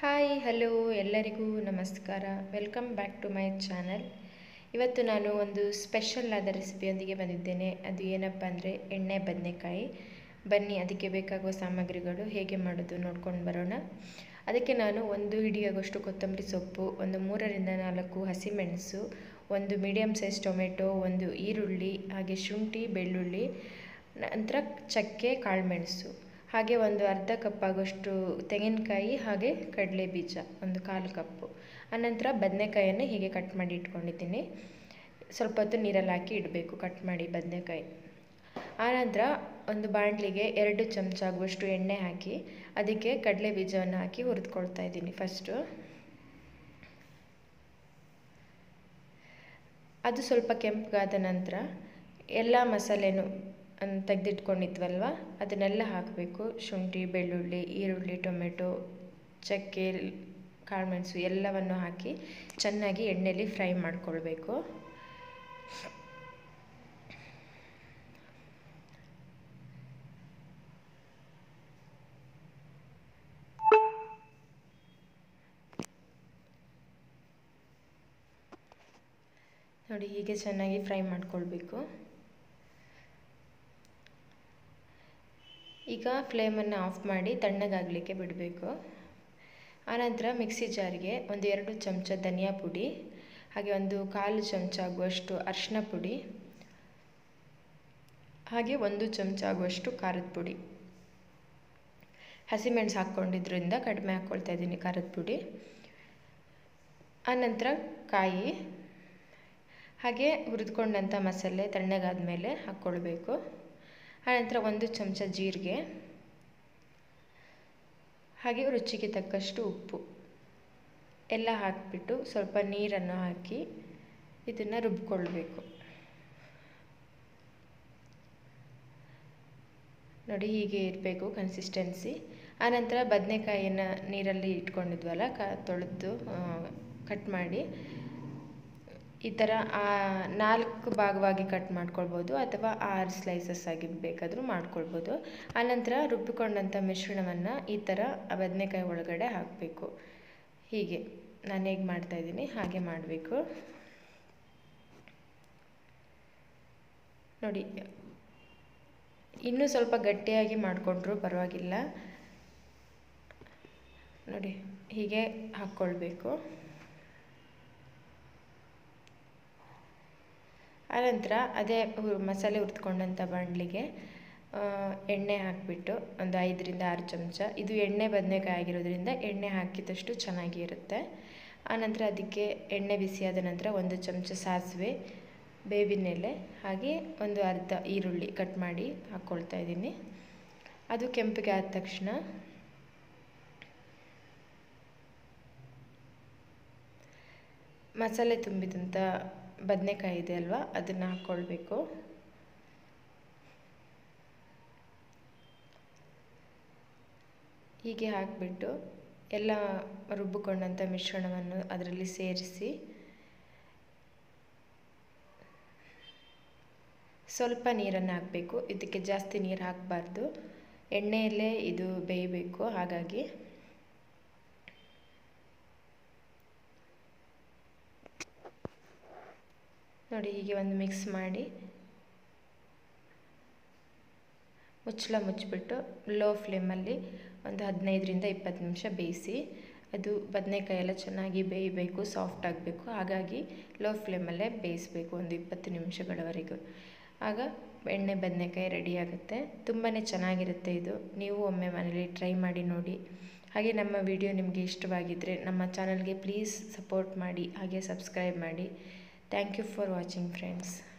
hi hello ಎಲ್ಲರಿಗೂ ನಮಸ್ಕಾರ welcome back to my channel ಇವತ್ತು ನಾನು ಒಂದು ಸ್ಪೆಷಲ್ ಆದ ರೆಸಿಪಿಯೊಂದಿಗೆ ಬಂದಿದ್ದೇನೆ ಅದು ಏನಪ್ಪ ಅಂದರೆ ಎಣ್ಣೆ ಬದನೆಕಾಯಿ ಬನ್ನಿ ಅದಕ್ಕೆ ಬೇಕಾಗುವ ಸಾಮಗ್ರಿಗಳು ಹೇಗೆ ಮಾಡೋದು ನೋಡ್ಕೊಂಡು ಬರೋಣ ಅದಕ್ಕೆ ನಾನು ಒಂದು ಹಿಡಿಯಾಗುವಷ್ಟು ಕೊತ್ತಂಬರಿ ಸೊಪ್ಪು ಒಂದು ಮೂರರಿಂದ ನಾಲ್ಕು ಹಸಿಮೆಣಸು ಒಂದು ಮೀಡಿಯಮ್ ಸೈಜ್ ಟೊಮೆಟೊ ಒಂದು ಈರುಳ್ಳಿ ಹಾಗೆ ಶುಂಠಿ ಬೆಳ್ಳುಳ್ಳಿ ನಂತರ ಚಕ್ಕೆ ಕಾಳುಮೆಣಸು ಹಾಗೆ ಒಂದು ಅರ್ಧ ಕಪ್ ಆಗುವಷ್ಟು ತೆಂಗಿನಕಾಯಿ ಹಾಗೆ ಕಡಲೆ ಬೀಜ ಒಂದು ಕಾಲು ಕಪ್ಪು ಆನಂತರ ಬದನೆಕಾಯನ್ನು ಹೀಗೆ ಕಟ್ ಮಾಡಿ ಇಟ್ಕೊಂಡಿದ್ದೀನಿ ಸ್ವಲ್ಪ ಹೊತ್ತು ನೀರಲ್ಲಿ ಹಾಕಿ ಇಡಬೇಕು ಕಟ್ ಮಾಡಿ ಬದನೆಕಾಯಿ ಆನಂತರ ಒಂದು ಬಾಣಲಿಗೆ ಎರಡು ಚಮಚ ಆಗುವಷ್ಟು ಎಣ್ಣೆ ಹಾಕಿ ಅದಕ್ಕೆ ಕಡಲೆ ಬೀಜವನ್ನು ಹಾಕಿ ಹುರಿದುಕೊಳ್ತಾ ಇದ್ದೀನಿ ಫಸ್ಟು ಅದು ಸ್ವಲ್ಪ ಕೆಂಪಗಾದ ನಂತರ ಎಲ್ಲ ಮಸಾಲೆನೂ ತೆಗೆದಿಟ್ಕೊಂಡಿದ್ವಲ್ವ ಅದನ್ನೆಲ್ಲ ಹಾಕಬೇಕು ಶುಂಠಿ ಬೆಳ್ಳುಳ್ಳಿ ಈರುಳ್ಳಿ ಟೊಮೆಟೊ ಚಕ್ಕೆ ಕಾಳುಮೆಣಸು ಎಲ್ಲವನ್ನು ಹಾಕಿ ಚೆನ್ನಾಗಿ ಎಣ್ಣೆಯಲ್ಲಿ ಫ್ರೈ ಮಾಡಿಕೊಳ್ಬೇಕು ನೋಡಿ ಹೀಗೆ ಚೆನ್ನಾಗಿ ಫ್ರೈ ಮಾಡ್ಕೊಳ್ಬೇಕು ಈಗ ಫ್ಲೇಮನ್ನು ಆಫ್ ಮಾಡಿ ತಣ್ಣಗಾಗಲಿಕ್ಕೆ ಬಿಡಬೇಕು ಆನಂತರ ಮಿಕ್ಸಿ ಜಾರಿಗೆ ಒಂದು ಎರಡು ಚಮಚ ಧನಿಯಾ ಪುಡಿ ಹಾಗೆ ಒಂದು ಕಾಲು ಚಮಚ ಆಗುವಷ್ಟು ಅರಿಶಿನ ಪುಡಿ ಹಾಗೆ ಒಂದು ಚಮಚ ಆಗುವಷ್ಟು ಖಾರದ ಪುಡಿ ಹಸಿಮೆಣಸು ಹಾಕ್ಕೊಂಡಿದ್ರಿಂದ ಕಡಿಮೆ ಹಾಕ್ಕೊಳ್ತಾ ಇದ್ದೀನಿ ಖಾರದ ಪುಡಿ ಆನಂತರ ಕಾಯಿ ಹಾಗೆ ಹುರಿದುಕೊಂಡಂಥ ಮಸಾಲೆ ತಣ್ಣಗಾದ ಮೇಲೆ ಹಾಕ್ಕೊಳ್ಬೇಕು ಆನಂತರ ಒಂದು ಚಮಚ ಜೀರಿಗೆ ಹಾಗೆ ರುಚಿಗೆ ತಕ್ಕಷ್ಟು ಉಪ್ಪು ಎಲ್ಲ ಹಾಕಿಬಿಟ್ಟು ಸ್ವಲ್ಪ ನೀರನ್ನು ಹಾಕಿ ಇದನ್ನು ರುಬ್ಕೊಳ್ಬೇಕು ನೋಡಿ ಹೀಗೆ ಇರಬೇಕು ಕನ್ಸಿಸ್ಟೆನ್ಸಿ ಆನಂತರ ಬದನೆಕಾಯಿಯನ್ನು ನೀರಲ್ಲಿ ಇಟ್ಕೊಂಡಿದ್ವಲ್ಲ ಕ ತೊಳೆದು ಕಟ್ ಮಾಡಿ ಈ ಥರ ನಾಲ್ಕು ಭಾಗವಾಗಿ ಕಟ್ ಮಾಡ್ಕೊಳ್ಬೋದು ಅಥವಾ ಆರು ಸ್ಲೈಸಸ್ ಆಗಿ ಬೇಕಾದರೂ ಮಾಡ್ಕೊಳ್ಬೋದು ಆನಂತರ ರುಬ್ಬಿಕೊಂಡಂಥ ಮಿಶ್ರಣವನ್ನು ಈ ಥರ ಬದನೆಕಾಯಿ ಒಳಗಡೆ ಹಾಕಬೇಕು ಹೀಗೆ ನಾನು ಹೇಗೆ ಮಾಡ್ತಾಯಿದ್ದೀನಿ ಹಾಗೆ ಮಾಡಬೇಕು ನೋಡಿ ಇನ್ನೂ ಸ್ವಲ್ಪ ಗಟ್ಟಿಯಾಗಿ ಮಾಡಿಕೊಂಡ್ರೂ ಪರವಾಗಿಲ್ಲ ನೋಡಿ ಹೀಗೆ ಹಾಕ್ಕೊಳ್ಬೇಕು ಆನಂತರ ಅದೇ ಮಸಾಲೆ ಹುರಿದುಕೊಂಡಂಥ ಬಾಣಲಿಗೆ ಎಣ್ಣೆ ಹಾಕಿಬಿಟ್ಟು ಒಂದು ಐದರಿಂದ ಆರು ಚಮಚ ಇದು ಎಣ್ಣೆ ಬದನೆಕಾಯಿ ಆಗಿರೋದ್ರಿಂದ ಎಣ್ಣೆ ಹಾಕಿದಷ್ಟು ಚೆನ್ನಾಗಿ ಇರುತ್ತೆ ಆನಂತರ ಅದಕ್ಕೆ ಎಣ್ಣೆ ಬಿಸಿಯಾದ ನಂತರ ಒಂದು ಚಮಚ ಸಾಸಿವೆ ಬೇವಿನ ಎಲೆ ಹಾಗೆ ಒಂದು ಅರ್ಧ ಈರುಳ್ಳಿ ಕಟ್ ಮಾಡಿ ಹಾಕ್ಕೊಳ್ತಾ ಇದ್ದೀನಿ ಅದು ಕೆಂಪಿಗೆ ಆದ ತಕ್ಷಣ ಮಸಾಲೆ ತುಂಬಿದಂಥ ಬದನೆಕಾಯಿ ಇದೆ ಅಲ್ವಾ ಅದನ್ನು ಹಾಕ್ಕೊಳ್ಬೇಕು ಹೀಗೆ ಹಾಕಿಬಿಟ್ಟು ಎಲ್ಲ ರುಬ್ಬಿಕೊಂಡಂಥ ಮಿಶ್ರಣವನ್ನು ಅದರಲ್ಲಿ ಸೇರಿಸಿ ಸ್ವಲ್ಪ ನೀರನ್ನು ಹಾಕಬೇಕು ಇದಕ್ಕೆ ಜಾಸ್ತಿ ನೀರು ಹಾಕಬಾರ್ದು ಎಣ್ಣೆಯಲ್ಲೇ ಇದು ಬೇಯಬೇಕು ಹಾಗಾಗಿ ನೋಡಿ ಹೀಗೆ ಒಂದು ಮಿಕ್ಸ್ ಮಾಡಿ ಮುಚ್ಚಳ ಮುಚ್ಚಿಬಿಟ್ಟು ಲೋ ಫ್ಲೇಮಲ್ಲಿ ಒಂದು ಹದಿನೈದರಿಂದ ಇಪ್ಪತ್ತು ನಿಮಿಷ ಬೇಯಿಸಿ ಅದು ಬದನೆಕಾಯಿ ಎಲ್ಲ ಚೆನ್ನಾಗಿ ಬೇಯಬೇಕು ಸಾಫ್ಟ್ ಆಗಬೇಕು ಹಾಗಾಗಿ ಲೋ ಫ್ಲೇಮಲ್ಲೇ ಬೇಯಿಸಬೇಕು ಒಂದು ಇಪ್ಪತ್ತು ನಿಮಿಷಗಳವರೆಗೂ ಆಗ ಎಣ್ಣೆ ಬದನೆಕಾಯಿ ರೆಡಿ ಆಗುತ್ತೆ ತುಂಬಾ ಚೆನ್ನಾಗಿರುತ್ತೆ ಇದು ನೀವು ಒಮ್ಮೆ ಮನೇಲಿ ಟ್ರೈ ಮಾಡಿ ನೋಡಿ ಹಾಗೆ ನಮ್ಮ ವಿಡಿಯೋ ನಿಮಗೆ ಇಷ್ಟವಾಗಿದ್ದರೆ ನಮ್ಮ ಚಾನಲ್ಗೆ ಪ್ಲೀಸ್ ಸಪೋರ್ಟ್ ಮಾಡಿ ಹಾಗೆ ಸಬ್ಸ್ಕ್ರೈಬ್ ಮಾಡಿ thank you for watching friends